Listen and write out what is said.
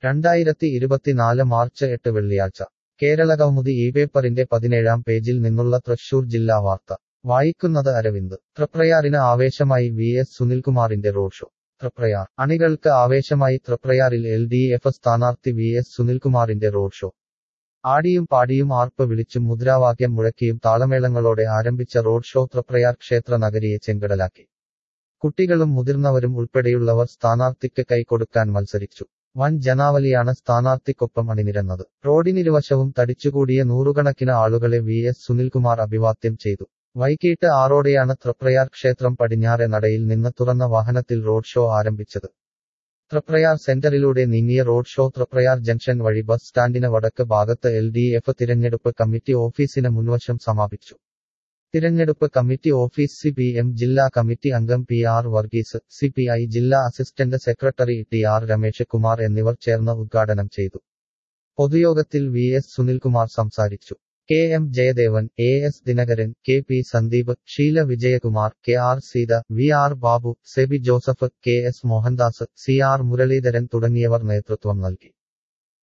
രണ്ടായിരത്തി ഇരുപത്തിനാല് മാർച്ച് എട്ട് വെള്ളിയാഴ്ച കേരളകൗമുദി ഈ പേപ്പറിന്റെ പതിനേഴാം പേജിൽ നിന്നുള്ള തൃശൂർ ജില്ലാ വാർത്ത വായിക്കുന്നത് അരവിന്ദ് തൃപ്രയാറിന് ആവേശമായി വി എസ് സുനിൽകുമാറിന്റെ റോഡ് ഷോ തൃപ്രയാർ അണികൾക്ക് ആവേശമായി തൃപ്രയാറിൽ എൽ ഡി എഫ് സ്ഥാനാർത്ഥി വി എസ് സുനിൽകുമാറിന്റെ റോഡ് ഷോ ആടിയും പാടിയും ആർപ്പ് വിളിച്ചും മുദ്രാവാക്യം മുഴക്കിയും താളമേളങ്ങളോടെ ആരംഭിച്ച റോഡ് ഷോ തൃപ്രയാർ ക്ഷേത്ര നഗരിയെ ചെങ്കടലാക്കി കുട്ടികളും മുതിർന്നവരും ഉൾപ്പെടെയുള്ളവർ സ്ഥാനാർത്ഥിക്ക് കൈകൊടുക്കാൻ മത്സരിച്ചു വൻ ജനാവലിയാണ് സ്ഥാനാർത്ഥിക്കൊപ്പം അണിനിരന്നത് റോഡിനിരുവശവും തടിച്ചുകൂടിയ നൂറുകണക്കിന് ആളുകളെ വി എസ് സുനിൽകുമാർ അഭിവാദ്യം ചെയ്തു വൈകിട്ട് ആറോടെയാണ് തൃപ്രയാർ ക്ഷേത്രം പടിഞ്ഞാറെ നടയിൽ നിന്ന് തുറന്ന വാഹനത്തിൽ റോഡ് ഷോ ആരംഭിച്ചത് തൃപ്രയാർ സെന്ററിലൂടെ നീങ്ങിയ റോഡ് ഷോ തൃപ്രയാർ ജംഗ്ഷൻ വഴി ബസ് സ്റ്റാൻഡിന് വടക്ക് ഭാഗത്ത് എൽ ഡി എഫ് തിരഞ്ഞെടുപ്പ് കമ്മിറ്റി ഓഫീസിന് മുൻവശം സമാപിച്ചു തിരഞ്ഞെടുപ്പ് committee office C P M ജില്ലാ കമ്മിറ്റി അംഗം P R Varghese C P I ജില്ലാ assistant secretary T R Ramesh Kumar എന്നിവർ ചേർന്ന് ഉദ്ഘാടനം ചെയ്തു പൊതുയോഗത്തിൽ വി എസ് സുനിൽകുമാർ സംസാരിച്ചു K M Jayadevan A S Dinakaran K P Sandeep Sheela Vijayakumar K R Seetha V R Babu SEBI Joseph K S Mohandas C R Muraleedharan തുടങ്ങിയവർ നേതൃത്വം നൽകി